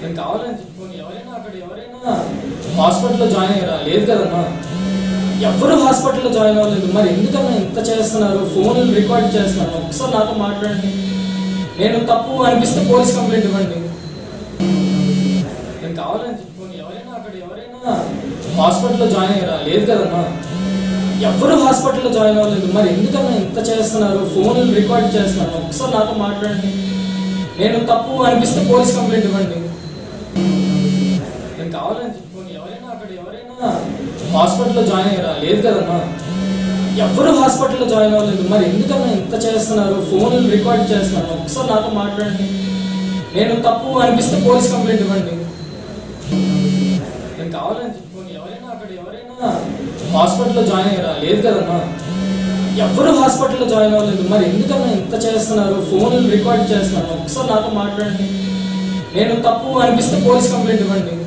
నేను కావాలని చెప్పుకొని ఎవరైనా అక్కడ ఎవరైనా హాస్పిటల్లో జాయిన్ అయ్యారా లేదు కదన్నా ఎవరు హాస్పిటల్లో జాయిన్ అవ్వలేదు మరి ఎందుకన్నా ఇంత చేస్తున్నారు ఫోన్లు రికార్డ్ చేస్తున్నారు ఒకసారి నాతో మాట్లాడండి నేను తప్పు అనిపిస్తే పోలీస్ కంప్లైంట్ ఇవ్వండి నేను కావాలని చెప్పుకొని ఎవరైనా అక్కడ ఎవరైనా హాస్పిటల్లో జాయిన్ అయ్యారా లేదు కదన్నా ఎవరు హాస్పిటల్లో జాయిన్ అవ్వలేదు మరి ఎందుకన్నా ఇంత చేస్తున్నారు ఫోన్లు రికార్డ్ చేస్తున్నారు ఒకసారి నాతో మాట్లాడండి నేను తప్పు అనిపిస్తే పోలీస్ కంప్లైంట్ ఇవ్వండి నేను కావాలని చెప్పుకొని ఎవరైనా అక్కడ ఎవరైనా హాస్పిటల్లో జాయిన్ అయ్యారా లేదు కదన్నా ఎవరు హాస్పిటల్లో జాయిన్ అవ్వలేదు మరి ఎందుకన్నా ఇంత చేస్తున్నారు ఫోన్లు రికార్డ్ చేస్తున్నారు ఒకసారి నాతో మాట్లాడండి నేను తప్పు అనిపిస్తే పోలీస్ కంప్లైంట్ ఇవ్వండి నేను కావాలని చెప్పుకొని ఎవరైనా అక్కడ ఎవరైనా హాస్పిటల్లో జాయిన్ అయ్యారా లేదు కదన్నా ఎవరు హాస్పిటల్లో జాయిన్ అవ్వలేదు మరి ఎందుకన్నా ఇంత చేస్తున్నారు ఫోన్లు రికార్డ్ చేస్తున్నారు ఒకసారి నాతో మాట్లాడండి నేను తప్పు అనిపిస్తే పోలీస్ కంప్లైంట్ ఇవ్వండి